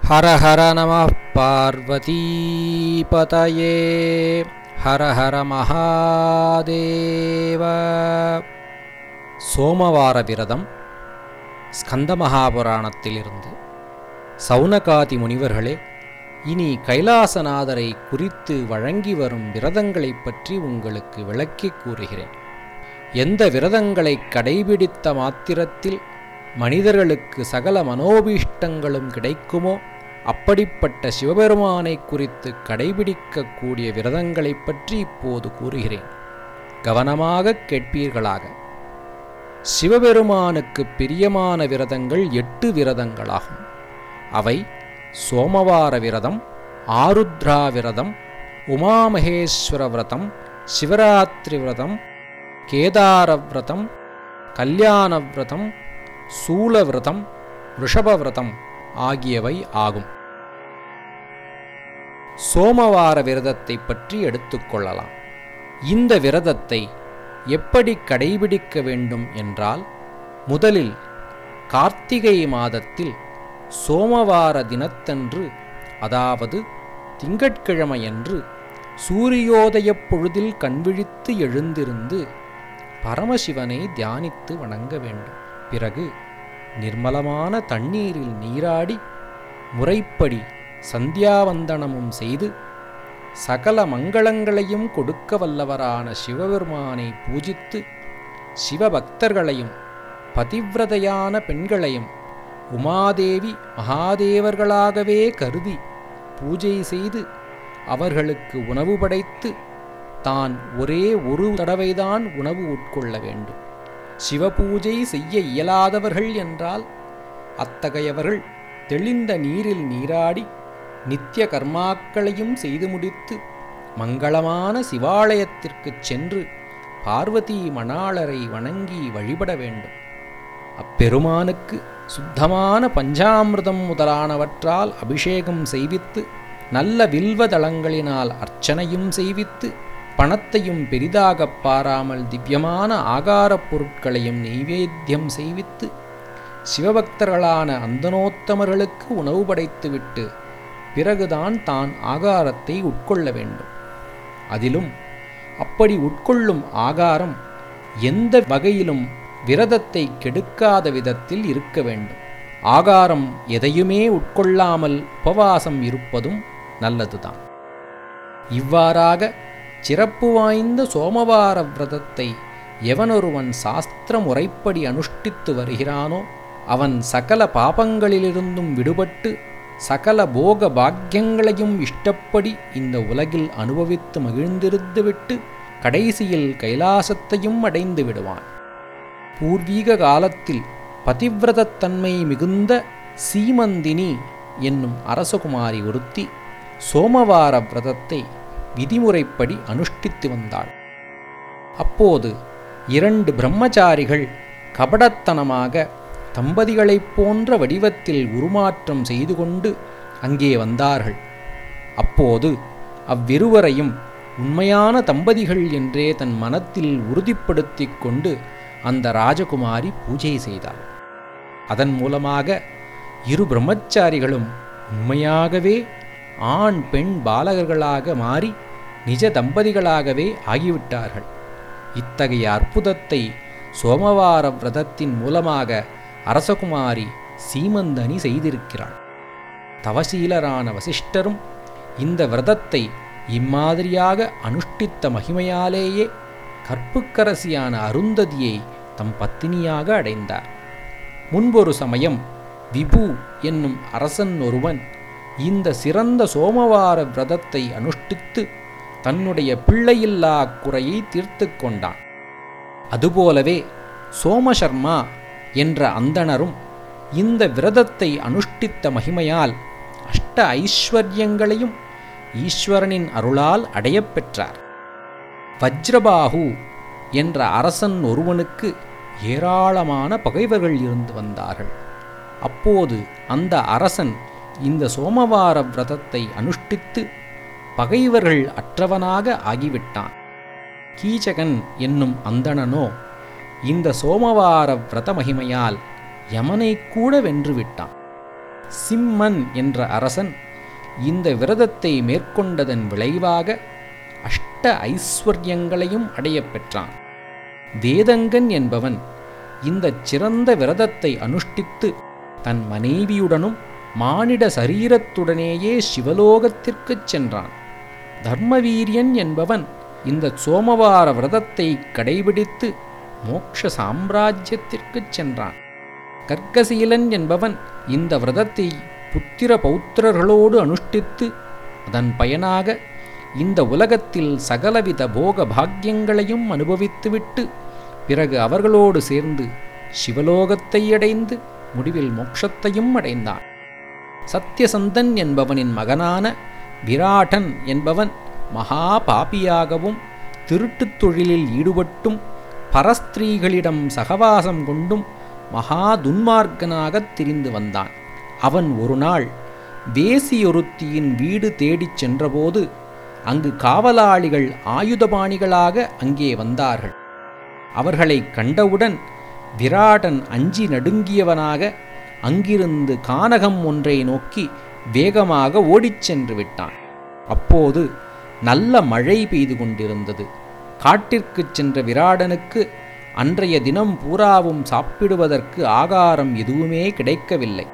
ஹர ஹர நம பார்வதீபதயே ஹர ஹர மகாதேவ சோமவார விரதம் ஸ்கந்த மகாபுராணத்திலிருந்து சௌனகாதி முனிவர்களே இனி கைலாசநாதரை குறித்து வழங்கி வரும் விரதங்களைப் பற்றி உங்களுக்கு விளக்கிக் கூறுகிறேன் எந்த விரதங்களை கடைபிடித்த மாத்திரத்தில் மனிதர்களுக்கு சகல மனோபீஷ்டங்களும் கிடைக்குமோ அப்படிப்பட்ட சிவபெருமானை குறித்து கடைபிடிக்கக்கூடிய விரதங்களைப் பற்றி இப்போது கூறுகிறேன் கவனமாகக் கேட்பீர்களாக சிவபெருமானுக்கு பிரியமான விரதங்கள் எட்டு விரதங்களாகும் அவை சோமவார விரதம் ஆருத்ரா விரதம் உமாமகேஸ்வர விரதம் சிவராத்திரி விரதம் கேதார விரதம் கல்யாண விரதம் சூல விரதம் ரிஷப விரதம் ஆகியவை ஆகும் சோமவார விரதத்தை பற்றி எடுத்துக்கொள்ளலாம் இந்த விரதத்தை எப்படி கடைபிடிக்க வேண்டும் என்றால் முதலில் கார்த்திகை மாதத்தில் சோமவார தினத்தன்று அதாவது திங்கட்கிழமையன்று சூரியோதயப் பொழுதில் கண்விழித்து எழுந்திருந்து பரமசிவனை தியானித்து வணங்க வேண்டும் பிறகு நிர்மலமான தண்ணீரில் நீராடி முறைப்படி சந்தியாவந்தனமும் செய்து சகல மங்களங்களையும் கொடுக்க வல்லவரான சிவபெருமானை பூஜித்து சிவபக்தர்களையும் பதிவிரதையான பெண்களையும் உமாதேவி மகாதேவர்களாகவே கருதி பூஜை செய்து அவர்களுக்கு உணவு படைத்து தான் ஒரே ஒரு தடவைதான் உணவு உட்கொள்ள வேண்டும் சிவபூஜை செய்ய இயலாதவர்கள் என்றால் அத்தகையவர்கள் தெளிந்த நீரில் நீராடி நித்திய கர்மாக்களையும் செய்து முடித்து மங்களமான சிவாலயத்திற்குச் சென்று பார்வதி மணாளரை வணங்கி வழிபட வேண்டும் அப்பெருமானுக்கு சுத்தமான பஞ்சாமிர்தம் முதலானவற்றால் அபிஷேகம் செய்வித்து நல்ல வில்வதளங்களினால் அர்ச்சனையும் செய்வித்து பணத்தையும் பெரிதாகப் பாராமல் திவ்யமான ஆகாரப் பொருட்களையும் நெய்வேத்தியம் செய்வித்து சிவபக்தர்களான அந்தனோத்தமர்களுக்கு உணவு படைத்துவிட்டு பிறகுதான் தான் ஆகாரத்தை உட்கொள்ள வேண்டும் அதிலும் அப்படி உட்கொள்ளும் ஆகாரம் எந்த வகையிலும் விரதத்தை கெடுக்காத விதத்தில் இருக்க வேண்டும் ஆகாரம் எதையுமே உட்கொள்ளாமல் உபவாசம் இருப்பதும் நல்லதுதான் இவ்வாறாக சிறப்பு வாய்ந்த சோமவார விரதத்தை எவனொருவன் சாஸ்திர முறைப்படி அனுஷ்டித்து வருகிறானோ அவன் சகல பாபங்களிலிருந்தும் விடுபட்டு சகல போக பாக்கியங்களையும் இஷ்டப்படி இந்த உலகில் அனுபவித்து மகிழ்ந்திருந்துவிட்டு கடைசியில் கைலாசத்தையும் அடைந்து விடுவான் பூர்வீக காலத்தில் பதிவிரதத்தன்மை மிகுந்த சீமந்தினி என்னும் அரசகுமாரி ஒருத்தி சோமவார விரதத்தை விதிமுறைப்படி அனுஷ்டித்து வந்தாள் அப்போது இரண்டு பிரம்மச்சாரிகள் கபடத்தனமாக தம்பதிகளைப் போன்ற வடிவத்தில் உருமாற்றம் செய்து கொண்டு அங்கே வந்தார்கள் அப்போது அவ்விருவரையும் உண்மையான தம்பதிகள் என்றே தன் மனத்தில் உறுதிப்படுத்திக் கொண்டு அந்த ராஜகுமாரி பூஜை செய்தாள் அதன் மூலமாக இரு பிரம்மச்சாரிகளும் உண்மையாகவே ஆண் பெண் பாலகர்களாக மாறி நிஜ தம்பதிகளாகவே ஆகிவிட்டார்கள் இத்தகைய அற்புதத்தை சோமவார விரதத்தின் மூலமாக அரசகுமாரி சீமந்தனி செய்திருக்கிறாள் தவசீலரான வசிஷ்டரும் இந்த விரதத்தை இம்மாதிரியாக அனுஷ்டித்த மகிமையாலேயே கற்புக்கரசியான அருந்ததியை தம் பத்தினியாக அடைந்தார் முன்பொரு சமயம் விபு என்னும் அரசன் ஒருவன் இந்த சிறந்த சோமவார விரதத்தை அனுஷ்டித்து தன்னுடைய பிள்ளையில்லா குறையை தீர்த்து கொண்டான் அதுபோலவே சோமசர்மா என்ற அந்தணரும் இந்த விரதத்தை அனுஷ்டித்த மகிமையால் அஷ்ட ஐஸ்வர்யங்களையும் ஈஸ்வரனின் அருளால் அடையப் பெற்றார் வஜ்ரபாகு என்ற அரசன் ஒருவனுக்கு ஏராளமான பகைவர்கள் இருந்து வந்தார்கள் அப்போது அந்த அரசன் இந்த சோமவார விரதத்தை அனுஷ்டித்து பகைவர்கள் அற்றவனாக ஆகிவிட்டான் கீச்சகன் என்னும் அந்தணனோ இந்த சோமவார விரத மகிமையால் யமனை கூட வென்றுவிட்டான் சிம்மன் என்ற அரசன் இந்த விரதத்தை மேற்கொண்டதன் விளைவாக அஷ்ட ஐஸ்வர்யங்களையும் அடையப் பெற்றான் வேதங்கன் என்பவன் இந்தச் சிறந்த விரதத்தை அனுஷ்டித்து தன் மனைவியுடனும் மானிட சரீரத்துடனேயே சிவலோகத்திற்குச் சென்றான் தர்மவீரியன் என்பவன் இந்த சோமவார விரதத்தை கடைபிடித்து மோக்ஷ சாம்ராஜ்யத்திற்குச் சென்றான் கர்க்கசீலன் என்பவன் இந்த விரதத்தை புத்திர பௌத்திரர்களோடு அனுஷ்டித்து அதன் பயனாக இந்த உலகத்தில் சகலவித போக பாக்கியங்களையும் அனுபவித்துவிட்டு பிறகு அவர்களோடு சேர்ந்து சிவலோகத்தை அடைந்து முடிவில் மோட்சத்தையும் அடைந்தான் சத்யசந்தன் என்பவனின் மகனான விராட்டன் என்பவன் மகா பாபியாகவும் திருட்டுத் தொழிலில் ஈடுபட்டும் பரஸ்திரீகளிடம் சகவாசம் கொண்டும் மகா துன்மார்க்கனாகத் திரிந்து வந்தான் அவன் ஒரு நாள் வேசியொருத்தியின் வீடு தேடிச் சென்றபோது அங்கு காவலாளிகள் ஆயுதபாணிகளாக அங்கே வந்தார்கள் அவர்களை கண்டவுடன் விராடன் அஞ்சி நடுங்கியவனாக அங்கிருந்து கானகம் ஒன்றை நோக்கி வேகமாக ஓடிச் சென்று விட்டான் அப்போது நல்ல மழை பெய்து கொண்டிருந்தது காட்டிற்குச் சென்ற விராடனுக்கு அன்றைய தினம் பூராவும் சாப்பிடுவதற்கு ஆகாரம் எதுவுமே கிடைக்கவில்லை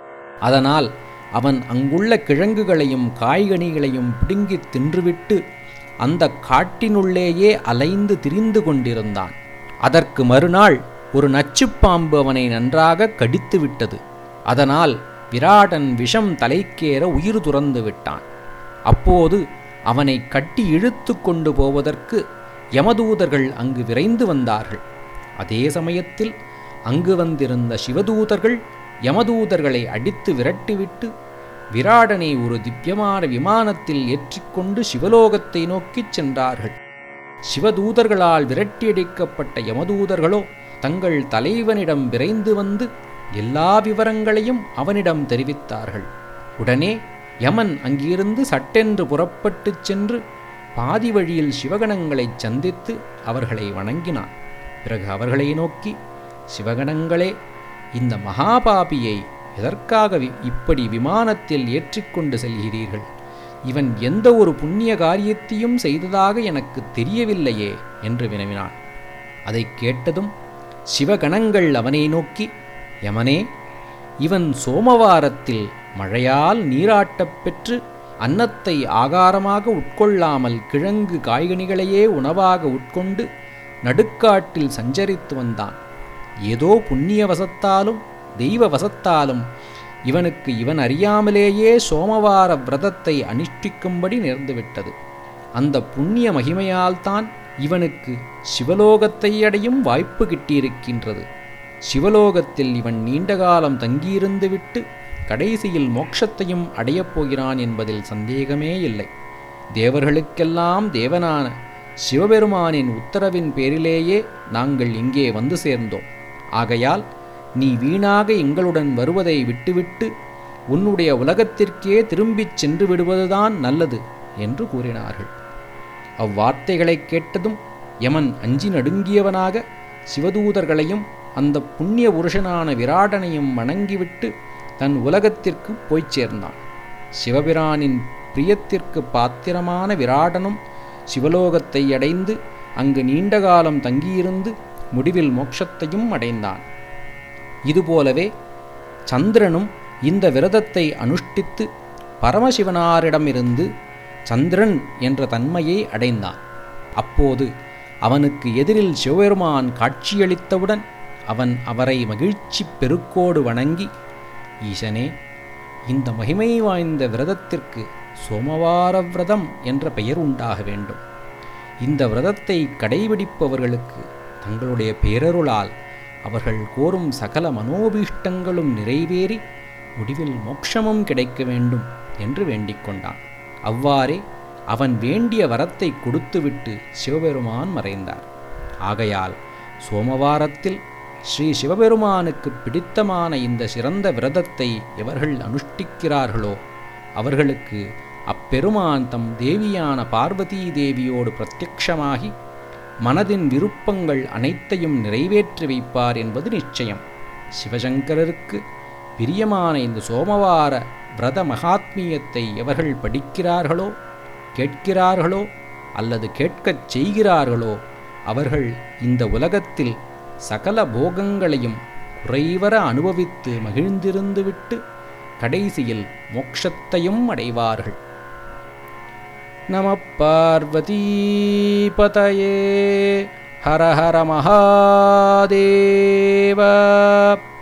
அதனால் அவன் அங்குள்ள கிழங்குகளையும் காய்கனிகளையும் பிடுங்கித் தின்றுவிட்டு அந்த காட்டினுள்ளேயே அலைந்து திரிந்து கொண்டிருந்தான் அதற்கு மறுநாள் ஒரு நச்சுப்பாம்பு அவனை நன்றாக கடித்து விட்டது அதனால் விராடன் விஷம் தலைக்கேற உயிர் துறந்து விட்டான் அப்போது அவனை கட்டி இழுத்து கொண்டு போவதற்கு யமதூதர்கள் அங்கு விரைந்து வந்தார்கள் அதே சமயத்தில் அங்கு வந்திருந்த சிவதூதர்கள் யமதூதர்களை அடித்து விரட்டிவிட்டு விராடனை ஒரு திவ்யமான விமானத்தில் ஏற்றிக்கொண்டு சிவலோகத்தை நோக்கிச் சென்றார்கள் சிவதூதர்களால் விரட்டியடிக்கப்பட்ட யமதூதர்களோ தங்கள் தலைவனிடம் விரைந்து வந்து எல்லா விவரங்களையும் அவனிடம் தெரிவித்தார்கள் உடனே யமன் அங்கிருந்து சட்டென்று புறப்பட்டுச் சென்று பாதி வழியில் சிவகணங்களைச் சந்தித்து அவர்களை வணங்கினான் பிறகு அவர்களை நோக்கி சிவகணங்களே இந்த மகாபாபியை எதற்காக வி- இப்படி விமானத்தில் ஏற்றிக்கொண்டு செல்கிறீர்கள் இவன் எந்த ஒரு புண்ணிய காரியத்தையும் செய்ததாக எனக்கு தெரியவில்லையே என்று வினவினான் அதைக் கேட்டதும் சிவகணங்கள் அவனை நோக்கி யமனே இவன் சோமவாரத்தில் மழையால் நீராட்டப் பெற்று அன்னத்தை ஆகாரமாக உட்கொள்ளாமல் கிழங்கு காய்கனிகளையே உணவாக உட்கொண்டு நடுக்காட்டில் சஞ்சரித்து வந்தான் ஏதோ புண்ணிய வசத்தாலும் தெய்வ வசத்தாலும் இவனுக்கு இவன் அறியாமலேயே சோமவார விரதத்தை அனுஷ்டிக்கும்படி நேர்ந்துவிட்டது அந்த புண்ணிய மகிமையால்தான் இவனுக்கு சிவலோகத்தை அடையும் வாய்ப்பு கிட்டியிருக்கின்றது சிவலோகத்தில் இவன் நீண்ட காலம் தங்கியிருந்துவிட்டு கடைசியில் மோட்சத்தையும் அடையப் போகிறான் என்பதில் சந்தேகமே இல்லை தேவர்களுக்கெல்லாம் தேவனான சிவபெருமானின் உத்தரவின் பேரிலேயே நாங்கள் இங்கே வந்து சேர்ந்தோம் ஆகையால் நீ வீணாக எங்களுடன் வருவதை விட்டுவிட்டு உன்னுடைய உலகத்திற்கே திரும்பிச் சென்று விடுவதுதான் நல்லது என்று கூறினார்கள் அவ்வார்த்தைகளைக் கேட்டதும் யமன் அஞ்சி நடுங்கியவனாக சிவதூதர்களையும் அந்த புண்ணிய புருஷனான விராடனையும் வணங்கிவிட்டு தன் உலகத்திற்கு போய்ச் சேர்ந்தான் சிவபிரானின் பிரியத்திற்கு பாத்திரமான விராடனும் சிவலோகத்தை அடைந்து அங்கு நீண்ட காலம் தங்கியிருந்து முடிவில் மோட்சத்தையும் அடைந்தான் இதுபோலவே சந்திரனும் இந்த விரதத்தை அனுஷ்டித்து பரமசிவனாரிடமிருந்து சந்திரன் என்ற தன்மையை அடைந்தான் அப்போது அவனுக்கு எதிரில் சிவபெருமான் காட்சியளித்தவுடன் அவன் அவரை மகிழ்ச்சி பெருக்கோடு வணங்கி ஈசனே இந்த மகிமை வாய்ந்த விரதத்திற்கு சோமவார விரதம் என்ற பெயர் உண்டாக வேண்டும் இந்த விரதத்தை கடைபிடிப்பவர்களுக்கு தங்களுடைய பேரருளால் அவர்கள் கோரும் சகல மனோபீஷ்டங்களும் நிறைவேறி முடிவில் மோட்சமும் கிடைக்க வேண்டும் என்று வேண்டிக் கொண்டான் அவ்வாறே அவன் வேண்டிய வரத்தை கொடுத்துவிட்டு சிவபெருமான் மறைந்தார் ஆகையால் சோமவாரத்தில் ஸ்ரீ சிவபெருமானுக்கு பிடித்தமான இந்த சிறந்த விரதத்தை எவர்கள் அனுஷ்டிக்கிறார்களோ அவர்களுக்கு அப்பெருமான் தம் தேவியான பார்வதி தேவியோடு பிரத்யக்ஷமாகி மனதின் விருப்பங்கள் அனைத்தையும் நிறைவேற்றி வைப்பார் என்பது நிச்சயம் சிவசங்கரருக்கு பிரியமான இந்த சோமவார விரத மகாத்மியத்தை எவர்கள் படிக்கிறார்களோ கேட்கிறார்களோ அல்லது கேட்கச் செய்கிறார்களோ அவர்கள் இந்த உலகத்தில் சகல போகங்களையும் குறைவர அனுபவித்து மகிழ்ந்திருந்துவிட்டு கடைசியில் மோட்சத்தையும் அடைவார்கள் நம பார்வதீபதயே ஹர ஹர மகாதேவ